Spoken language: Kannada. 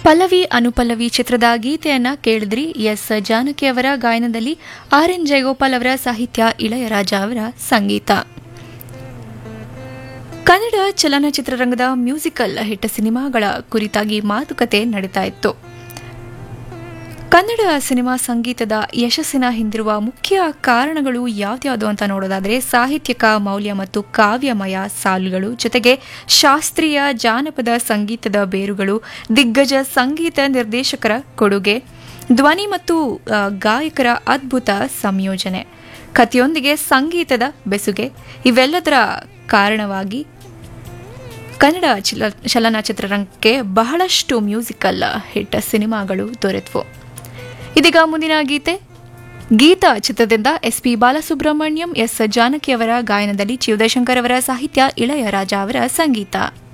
ಪಲ್ಲವಿ ಅನುಪಲ್ಲವಿ ಚಿತ್ರದ ಗೀತೆಯನ್ನ ಕೇಳಿದ್ರಿ ಎಸ್ ಜಾನಕಿ ಅವರ ಗಾಯನದಲ್ಲಿ ಆರ್ ಎನ್ ಜಯಗೋಪಾಲ್ ಅವರ ಸಾಹಿತ್ಯ ಇಳಯರಾಜ ಅವರ ಸಂಗೀತ ಕನ್ನಡ ಚಲನಚಿತ್ರರಂಗದ ಮ್ಯೂಸಿಕಲ್ ಹಿಟ್ ಸಿನಿಮಾಗಳ ಕುರಿತಾಗಿ ಮಾತುಕತೆ ನಡೀತಾ ಇತ್ತು ಕನ್ನಡ ಸಿನಿಮಾ ಸಂಗೀತದ ಯಶಸ್ಸಿನ ಹಿಂದಿರುವ ಮುಖ್ಯ ಕಾರಣಗಳು ಯಾವ್ದ್ಯಾವುದು ಅಂತ ನೋಡೋದಾದರೆ ಸಾಹಿತ್ಯಿಕ ಮೌಲ್ಯ ಮತ್ತು ಕಾವ್ಯಮಯ ಸಾಲುಗಳು ಜೊತೆಗೆ ಶಾಸ್ತ್ರೀಯ ಜಾನಪದ ಸಂಗೀತದ ಬೇರುಗಳು ದಿಗ್ಗಜ ಸಂಗೀತ ನಿರ್ದೇಶಕರ ಕೊಡುಗೆ ಧ್ವನಿ ಮತ್ತು ಆ, ಗಾಯಕರ ಅದ್ಭುತ ಸಂಯೋಜನೆ ಕಥೆಯೊಂದಿಗೆ ಸಂಗೀತದ ಬೆಸುಗೆ ಇವೆಲ್ಲದರ ಕಾರಣವಾಗಿ ಕನ್ನಡ ಚಲ ಚಲನಚಿತ್ರರಂಗಕ್ಕೆ ಬಹಳಷ್ಟು ಮ್ಯೂಸಿಕಲ್ ಹಿಟ್ ಸಿನಿಮಾಗಳು ದೊರೆತವು ಇದೀಗ ಮುಂದಿನ ಗೀತೆ ಗೀತಾ ಚಿತ್ರದಿಂದ S P Balasubrahmanyam S Janaki ಅವರ ಗಾಯನದಲ್ಲಿ ಜೀವದಶಂಕರ್ ಅವರ ಸಾಹಿತ್ಯ ಇಳಯರಾಜ ಅವರ ಸಂಗೀತ